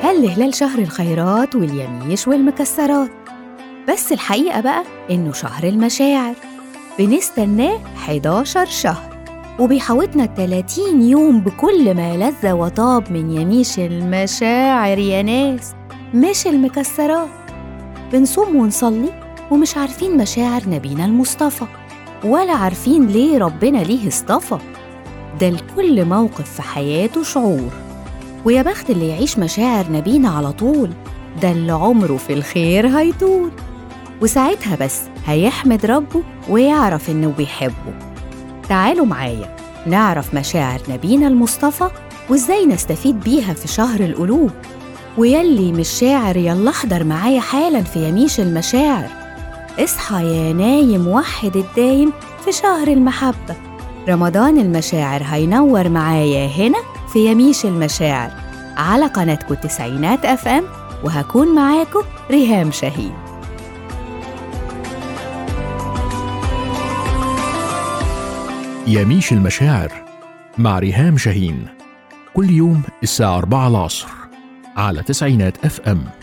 هل هلال شهر الخيرات واليميش والمكسرات بس الحقيقة بقى إنه شهر المشاعر بنستناه 11 شهر وبيحوطنا 30 يوم بكل ما لذ وطاب من يميش المشاعر يا ناس مش المكسرات بنصوم ونصلي ومش عارفين مشاعر نبينا المصطفى ولا عارفين ليه ربنا ليه اصطفى ده لكل موقف في حياته شعور ويا بخت اللي يعيش مشاعر نبينا على طول ده اللي عمره في الخير هيطول وساعتها بس هيحمد ربه ويعرف إنه بيحبه تعالوا معايا نعرف مشاعر نبينا المصطفى وإزاي نستفيد بيها في شهر القلوب ويلي مش شاعر يلا احضر معايا حالا في يميش المشاعر اصحى يا نايم وحد الدايم في شهر المحبة رمضان المشاعر هينور معايا هنا في يميش المشاعر على قناتكم التسعينات اف ام وهكون معاكم ريهام شاهين يميش المشاعر مع ريهام شاهين كل يوم الساعة 4 العصر على تسعينات اف ام